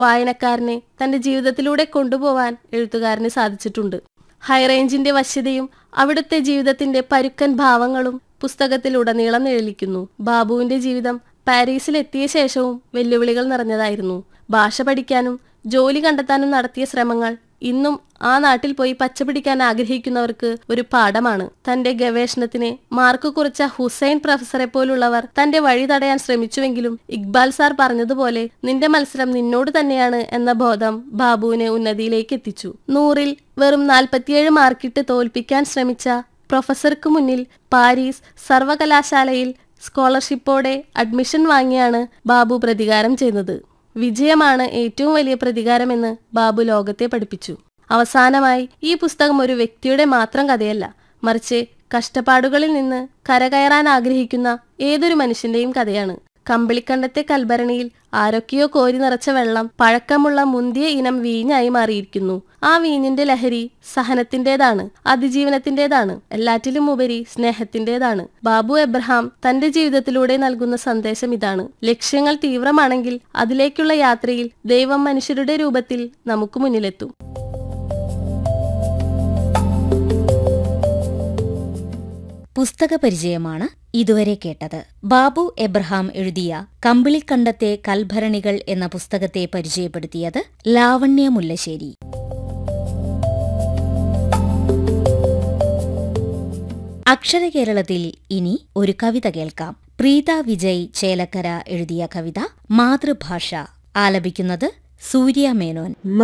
വായനക്കാരനെ തന്റെ ജീവിതത്തിലൂടെ കൊണ്ടുപോവാൻ എഴുത്തുകാരന് സാധിച്ചിട്ടുണ്ട് ഹൈറേഞ്ചിന്റെ വശ്യതയും അവിടുത്തെ ജീവിതത്തിന്റെ പരുക്കൻ ഭാവങ്ങളും പുസ്തകത്തിലുടനീളം നിഴലിക്കുന്നു ബാബുവിന്റെ ജീവിതം പാരീസിലെത്തിയ ശേഷവും വെല്ലുവിളികൾ നിറഞ്ഞതായിരുന്നു ഭാഷ പഠിക്കാനും ജോലി കണ്ടെത്താനും നടത്തിയ ശ്രമങ്ങൾ ഇന്നും ആ നാട്ടിൽ പോയി പച്ചപിടിക്കാൻ ആഗ്രഹിക്കുന്നവർക്ക് ഒരു പാഠമാണ് തന്റെ ഗവേഷണത്തിന് മാർക്ക് കുറിച്ച ഹുസൈൻ പ്രൊഫസറെ പോലുള്ളവർ തന്റെ വഴി തടയാൻ ശ്രമിച്ചുവെങ്കിലും ഇക്ബാൽ സാർ പറഞ്ഞതുപോലെ നിന്റെ മത്സരം നിന്നോട് തന്നെയാണ് എന്ന ബോധം ബാബുവിനെ ഉന്നതിയിലേക്ക് എത്തിച്ചു നൂറിൽ വെറും നാൽപ്പത്തിയേഴ് മാർക്കിട്ട് തോൽപ്പിക്കാൻ ശ്രമിച്ച പ്രൊഫസർക്ക് മുന്നിൽ പാരീസ് സർവകലാശാലയിൽ സ്കോളർഷിപ്പോടെ അഡ്മിഷൻ വാങ്ങിയാണ് ബാബു പ്രതികാരം ചെയ്യുന്നത് വിജയമാണ് ഏറ്റവും വലിയ പ്രതികാരമെന്ന് ബാബു ലോകത്തെ പഠിപ്പിച്ചു അവസാനമായി ഈ പുസ്തകം ഒരു വ്യക്തിയുടെ മാത്രം കഥയല്ല മറിച്ച് കഷ്ടപ്പാടുകളിൽ നിന്ന് കരകയറാൻ ആഗ്രഹിക്കുന്ന ഏതൊരു മനുഷ്യന്റെയും കഥയാണ് കമ്പിളിക്കണ്ടത്തെ കൽഭരണിയിൽ ആരൊക്കെയോ കോരി നിറച്ച വെള്ളം പഴക്കമുള്ള മുന്തിയ ഇനം വീഞ്ഞായി മാറിയിരിക്കുന്നു ആ വീഞ്ഞിന്റെ ലഹരി സഹനത്തിന്റേതാണ് അതിജീവനത്തിന്റേതാണ് എല്ലാറ്റിലും ഉപരി സ്നേഹത്തിന്റേതാണ് ബാബു എബ്രഹാം തന്റെ ജീവിതത്തിലൂടെ നൽകുന്ന സന്ദേശം ഇതാണ് ലക്ഷ്യങ്ങൾ തീവ്രമാണെങ്കിൽ അതിലേക്കുള്ള യാത്രയിൽ ദൈവം മനുഷ്യരുടെ രൂപത്തിൽ നമുക്ക് മുന്നിലെത്തും പുസ്തക പരിചയമാണ് ഇതുവരെ കേട്ടത് ബാബു എബ്രഹാം എഴുതിയ കമ്പിളിക്കണ്ടത്തെ കൽഭരണികൾ എന്ന പുസ്തകത്തെ പരിചയപ്പെടുത്തിയത് ലാവണ്യ മുല്ലശ്ശേരി അക്ഷരകേരളത്തിൽ ഇനി ഒരു കവിത കേൾക്കാം പ്രീത വിജയ് ചേലക്കര എഴുതിയ കവിത മാതൃഭാഷ ആലപിക്കുന്നത് സൂര്യ മേനോൻ